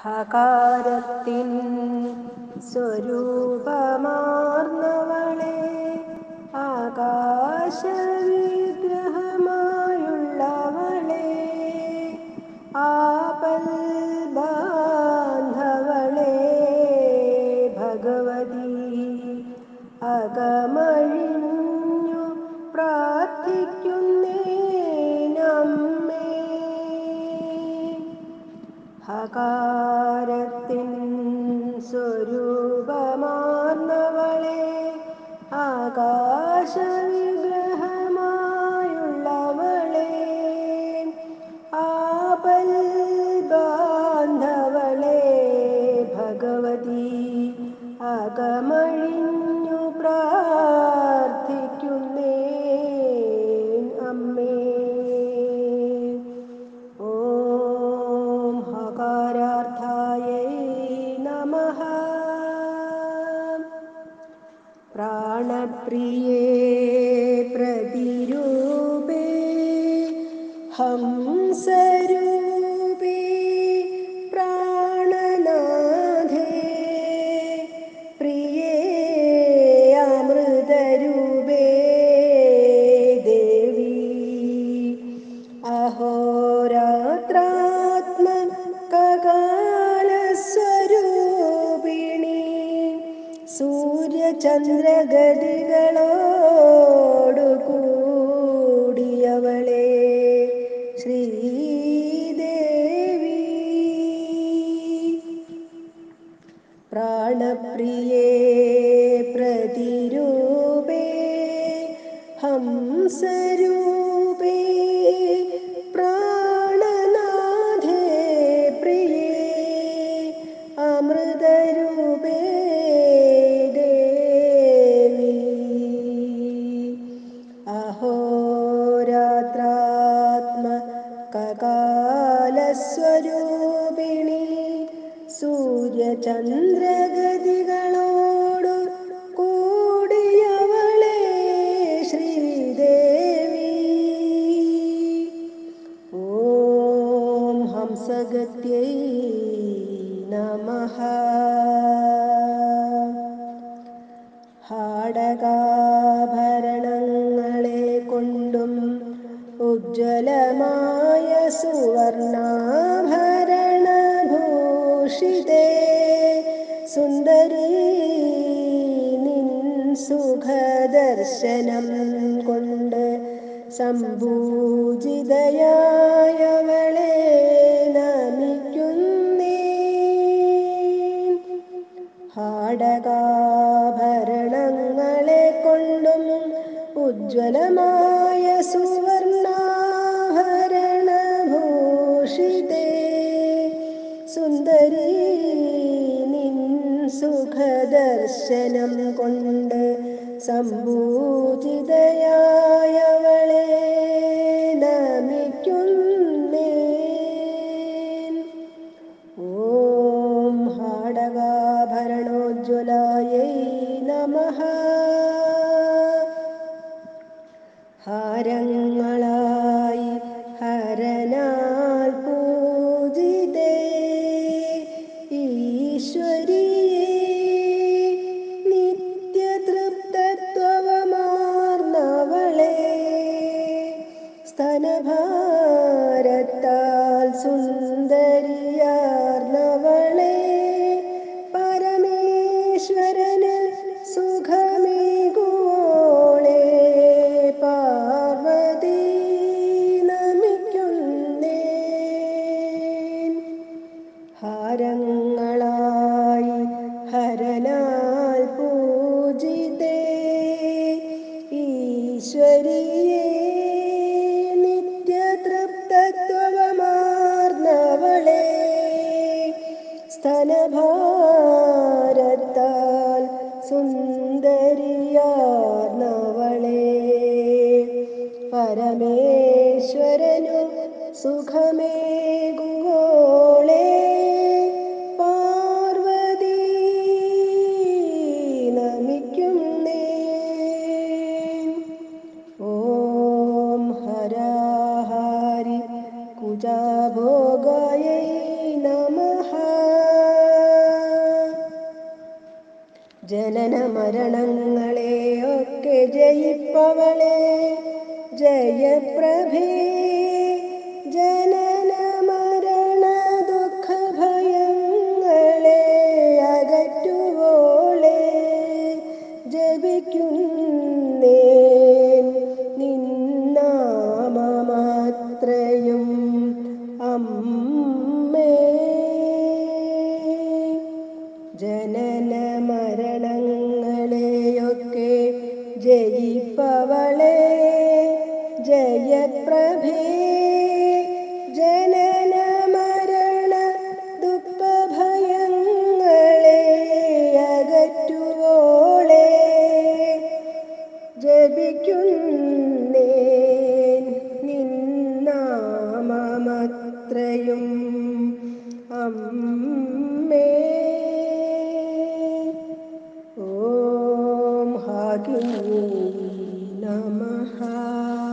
ഹകാരത്തിൻ സ്വരൂപമാർന്നവളെ ആകാശവിഗ്രഹമായുള്ളവളെ ആപൽ ബാന്ധവളെ ഭഗവതി അകമഴിഞ്ഞു പ്രാർത്ഥിക്കുന്നേനമ്മേ ഹകാരത്തിൻ സ്വരൂപമാർന്നവളെ ആകാശവിഗ്രഹമായുള്ളവളെ ആപൽ ബാന്ധവളെ ഭഗവതി അകമഴിഞ്ഞു പ്രാർത്ഥിക്കുന്നേ അമ്മേ ഓം ഹകാരാർത്ഥായൈ നമഃ പ്രാണപ്രിയേ പ്രതിരൂപേ ഹംസരൂപേ പ്രാണനാഥേ പ്രിയേ അമൃതരൂപേ ദേവി അഹോരാത്രാത്മകകാലസ്വരൂപിണി സൂര്യചന്ദ്രഗതികളോടു കൂടിയവളെ ശ്രീദേവി പ്രാണപ്രിയേ പ്രതിരൂപേ ഹംസരൂപേ പ്രാണനാഥേ പ്രിയേ അമൃതരൂപേ ദേവി അഹോരാത്രാത്മകകാലസ്വരൂപിണി സൂര്യചന്ദ്രഗതികളോടു കൂടിയവളെ ശ്രീദേവി ഓം ഹംസഗത്യൈ നമഃ ഹാടകാഭരണങ്ങളെ കൊണ്ടും ഉജ്ജ്വലമായ സുവർണാഭരണഭൂഷിതേ സുന്ദരീ നിൻ സുഖദർശനം കൊണ്ട് സംഭൂജിതയായവളെ നമിക്കുന്നേ ഹാടകാഭരണങ്ങളെ കൊണ്ടും ഉജ്ജ്വലമായ സുവർണാഭരണഭൂഷിതേ സുന്ദരീ നിൻ സുഖദർശനം കൊണ്ട് സംഭൂജിതയായവളെ നമിക്കുന്നേ ഓം ഹാടകാഭരണോജ്വലായൈ നമഃ ഹാരങ്ങളായി ഹരനാൽ പൂജിതേ ഈശ്വരിയേ നിത്യതൃപ്തത്വമാർന്നവളെ സ്തനഭാരത്താൽ സുന്ദരിയാർന്നവളെ പരമേശ്വരന് സുഖമേകുവോളെ പാർവതി നമിക്കുന്നേ ഹാരങ്ങളായി ഹരനാൽ പൂജിതേ ഈശ്വരിയേ നിത്യതൃപ്തത്വമാർന്നവളെ സ്തനഭാരത്താൽ സുന്ദരിയാർന്നവളെ പരമേശ്വരനു സുഖമേകുവോളെ പാർവതി നമിക്കുന്നേ ഓം ഹരാഹാരി കുജാഭോഗായൈ നമഃ ജനന മരണങ്ങളെയൊക്കെ ജയിപ്പവളെ ജയപ്രഭേ ജനന മരണ ദുഃഖ ഭയങ്ങളെ അകറ്റുവോളെ ജപിക്കുന്നേൻ നിന്നാമമാത്രയും അമ്മേ ജനന മരണങ്ങളെയൊക്കെ ജയിപ്പവളെ ജയപ്രഭേ ജനന മരണ ദുഃഖഭയങ്ങളെ അകറ്റുവോളെ ജപിക്കുന്നേൻ നിന്നാമമത്രയും അമ്മേ ഓം ഹാഗിനി നമഃ